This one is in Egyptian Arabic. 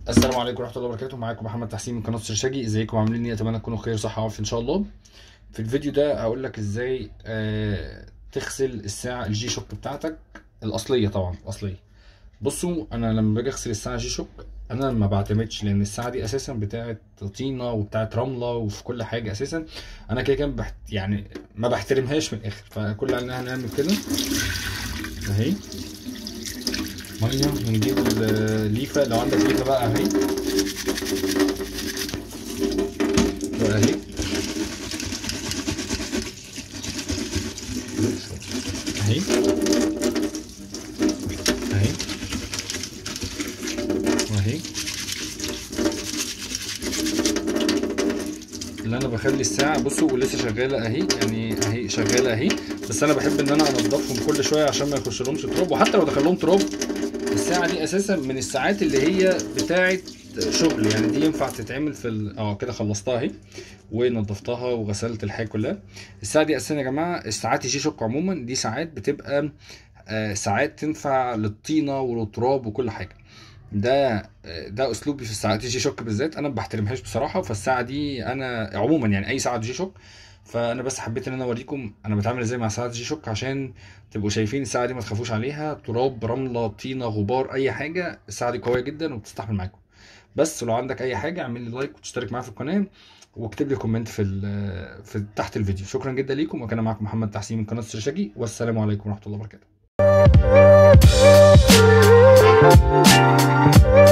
السلام عليكم ورحمه الله وبركاته معاكم محمد تحسين من قناه سرشاجي ازيكم عاملين ايه اتمنى تكونوا بخير صحه وعافيه ان شاء الله في الفيديو ده هقول لك ازاي آه تغسل الساعه الجي شوك بتاعتك الاصليه طبعا الاصليه بصوا انا لما باجي اغسل الساعه جي شوك انا ما بعتمدش لان الساعه دي اساسا بتاعت طينه وبتاعت رمله وفي كل حاجه اساسا انا كده كده بحت يعني ما بحترمهاش من الاخر فكل اللي هنعمل كده اهي ميه ونجيب الليفه لو عندك ليفه بقى اهي بقى اهي اهي اهي واهي اللي انا بخلي الساعه بصوا ولسه شغاله اهي يعني اهي شغاله اهي بس انا بحب ان انا انضفهم كل شويه عشان ما يخشلهمش تراب وحتى لو دخلهم تراب الساعه دي اساسا من الساعات اللي هي بتاعه شغل يعني دي ينفع تتعمل في ال... اه كده خلصتها اهي ونضفتها وغسلت الحاجه كلها الساعه دي اساسا يا جماعه الساعات الجي شوك عموما دي ساعات بتبقى آه ساعات تنفع للطينه والتراب وكل حاجه ده ده اسلوبي في الساعات الجي شوك بالذات انا ما بحترمهاش بصراحه فالساعه دي انا عموما يعني اي ساعه جي شوك فانا بس حبيت ان انا اوريكم انا بتعامل ازاي مع ساعات جي شوك عشان تبقوا شايفين الساعه دي ما تخافوش عليها تراب رمله طينه غبار اي حاجه الساعه دي قويه جدا وبتستحمل معاكم بس لو عندك اي حاجه اعمل لي لايك وتشترك معايا في القناه واكتب لي كومنت في في تحت الفيديو شكرا جدا ليكم وكان معكم محمد تحسين من قناه السرشاجي والسلام عليكم ورحمه الله وبركاته